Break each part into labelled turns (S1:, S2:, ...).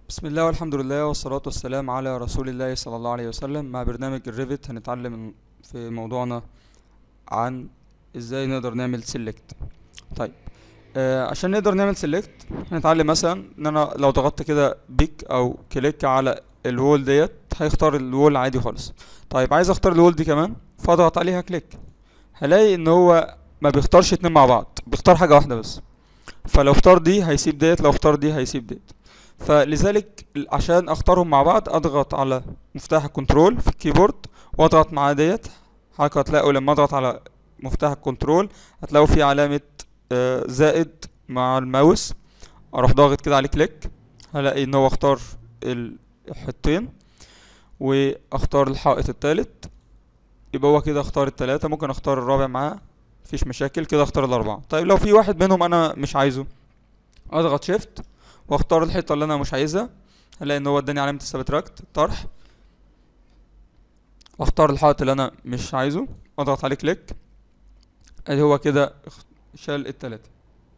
S1: بسم الله والحمد لله والصلاة والسلام على رسول الله صلى الله عليه وسلم مع برنامج الريفت هنتعلم في موضوعنا عن ازاي نقدر نعمل سيلكت طيب آه عشان نقدر نعمل سيلكت هنتعلم مثلا ان انا لو ضغطت كده بيك او كليك على الوول ديت هيختار الوول عادي خالص طيب عايز اختار الوول دي كمان فاضغط عليها كليك هلاقي ان هو ما بيختارش اتنين مع بعض بيختار حاجة واحدة بس فلو اختار دي هيسيب ديت لو اختار دي هيسيب ديت فلذلك عشان اختارهم مع بعض اضغط على مفتاح الكنترول في الكيبورد واضغط مع ديت حضرتك هتلاقوا لما اضغط على مفتاح الكنترول هتلاقوا في علامة آه، زائد مع الماوس اروح ضاغط كده عليه كليك هلاقي ان هو اختار الحطين واختار الحائط التالت يبقى هو كده اختار التلاتة ممكن اختار الرابع معاه مفيش مشاكل كده اختار الاربعة طيب لو في واحد منهم انا مش عايزه اضغط شيفت واختار الحيطة اللي انا مش عايزها هلاقي ان هو اداني علامة السبتراكت طرح واختار الحائط اللي انا مش عايزه اضغط عليه كليك ادي هو كده اخ- شال التلاتة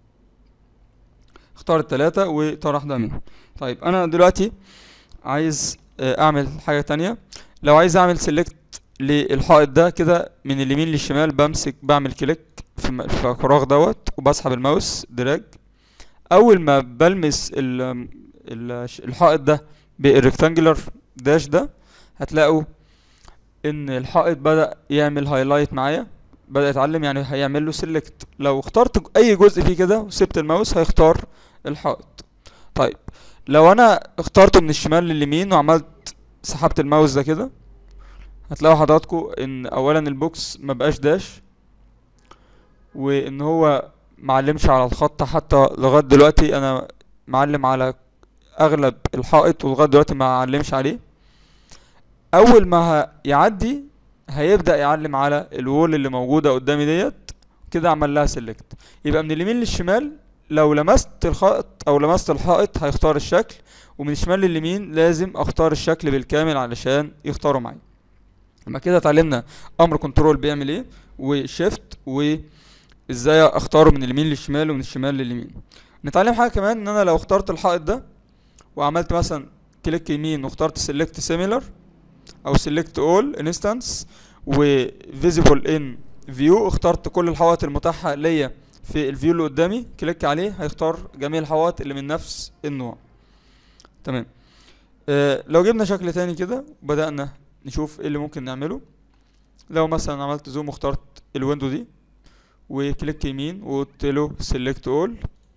S1: اختار التلاتة وطرح ده منهم طيب انا دلوقتي عايز آه، اعمل حاجة تانية لو عايز اعمل سيلكت للحائط ده كده من اليمين للشمال بمسك بعمل كليك في الم- في الفراغ دوت وبسحب الماوس دراج اول ما بلمس ال ال الحائط ده بالريكتانجلر داش ده هتلاقوا ان الحائط بدأ يعمل هايلايت معايا بدأ يتعلم يعني هيعمل له سيلكت لو اخترت اي جزء فيه كده وسبت الماوس هيختار الحائط طيب لو انا اخترته من الشمال لليمين وعملت سحبت الماوس ده كده هتلاقوا حضراتكم ان اولا البوكس مبقاش داش وان هو معلمش على الخط حتى لغاية دلوقتي انا معلم على اغلب الحائط ولغاية دلوقتي ما علمش عليه اول ما ه- يعدي هيبدأ يعلم على الوول اللي موجودة قدامي ديت كده عمل لها سيلكت يبقى من اليمين للشمال لو لمست الخائط او لمست الحائط هيختار الشكل ومن الشمال لليمين لازم اختار الشكل بالكامل علشان يختاروا معايا يبقى كده اتعلمنا امر كنترول بيعمل ايه وشيفت وازاي اختاره من اليمين للشمال ومن الشمال لليمين نتعلم حاجه كمان ان انا لو اخترت الحائط ده وعملت مثلا كليك يمين واخترت سيلكت سيميلر او سيلكت اول انستانس وفيزيبل ان فيو اخترت كل الحوائط المتاحه ليا في الفيو اللي قدامي كليك عليه هيختار جميع الحوائط اللي من نفس النوع تمام آه لو جبنا شكل تاني كده وبدأنا نشوف ايه اللي ممكن نعمله لو مثلا عملت زوم واخترت الويندو دي وكليك يمين وقلت له سيلكت اول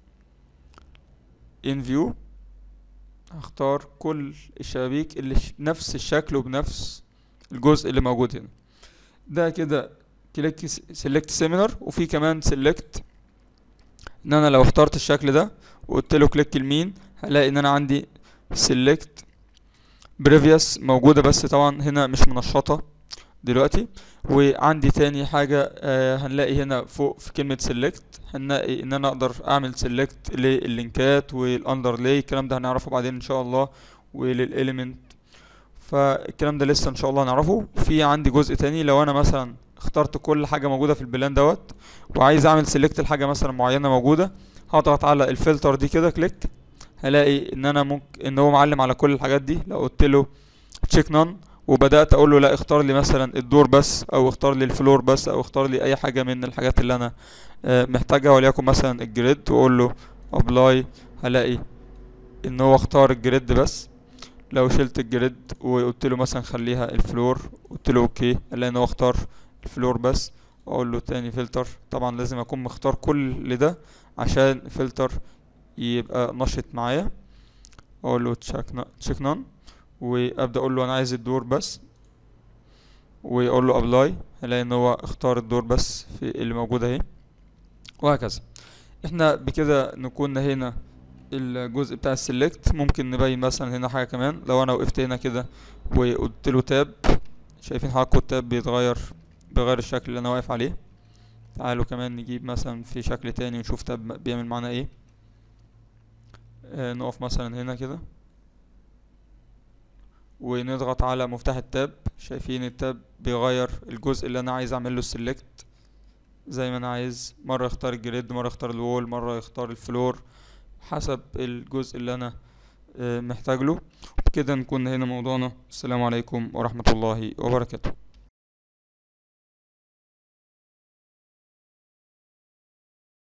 S1: ان فيو هختار كل الشبابيك اللي ش- نفس الشكل وبنفس الجزء اللي موجود هنا ده كده كليك سيلكت سيمينر وفي كمان سيلكت ان انا لو اخترت الشكل ده وقلت له كليك يمين هلاقي ان انا عندي سيلكت بريفيوس موجودة بس طبعا هنا مش منشطة دلوقتي وعندي تاني حاجة آه هنلاقي هنا فوق في كلمة سيلكت هنلاقي ان انا اقدر اعمل سيلكت لللينكات والاندرلاي الكلام ده هنعرفه بعدين ان شاء الله وللاليمنت فالكلام ده لسه ان شاء الله هنعرفه في عندي جزء تاني لو انا مثلا اخترت كل حاجة موجودة في البلان دوت وعايز اعمل سيلكت لحاجة مثلا معينة موجودة هضغط على الفلتر دي كده كليك هلاقي ان انا ممكن ان هو معلم على كل الحاجات دي لو قلت له تشيك نون وبدات اقول له لا اختار لي مثلا الدور بس او اختار لي الفلور بس او اختار لي اي حاجه من الحاجات اللي انا آه، محتاجها وليكن مثلا الجريد واقول له ابلاي هلاقي ان هو اختار الجريد بس لو شلت الجريد وقلت له مثلا خليها الفلور قلت له اوكي الاقي ان هو اختار الفلور بس واقول له تاني فلتر طبعا لازم اكون مختار كل ده عشان فلتر يبقى نشط معايا اقول له تشيك نون وابدا اقول له انا عايز الدور بس واقول له ابلاي هلاقي ان هو اختار الدور بس في اللي موجوده اهي وهكذا احنا بكده نكون نهينا الجزء بتاع السيلكت ممكن نبين مثلا هنا حاجه كمان لو انا وقفت هنا كده وقلت له تاب شايفين حضراتكم التاب بيتغير بيغير الشكل اللي انا واقف عليه تعالوا كمان نجيب مثلا في شكل تاني ونشوف تاب بيعمل معانا ايه آه نقف مثلا هنا كده ونضغط على مفتاح التاب شايفين التاب بيغير الجزء اللي انا عايز اعمل له السلكت زي ما انا عايز مرة يختار الجريد مرة يختار الوول مرة يختار الفلور حسب الجزء اللي انا آه، محتاج له بكده نكون هنا موضوعنا السلام عليكم ورحمة الله وبركاته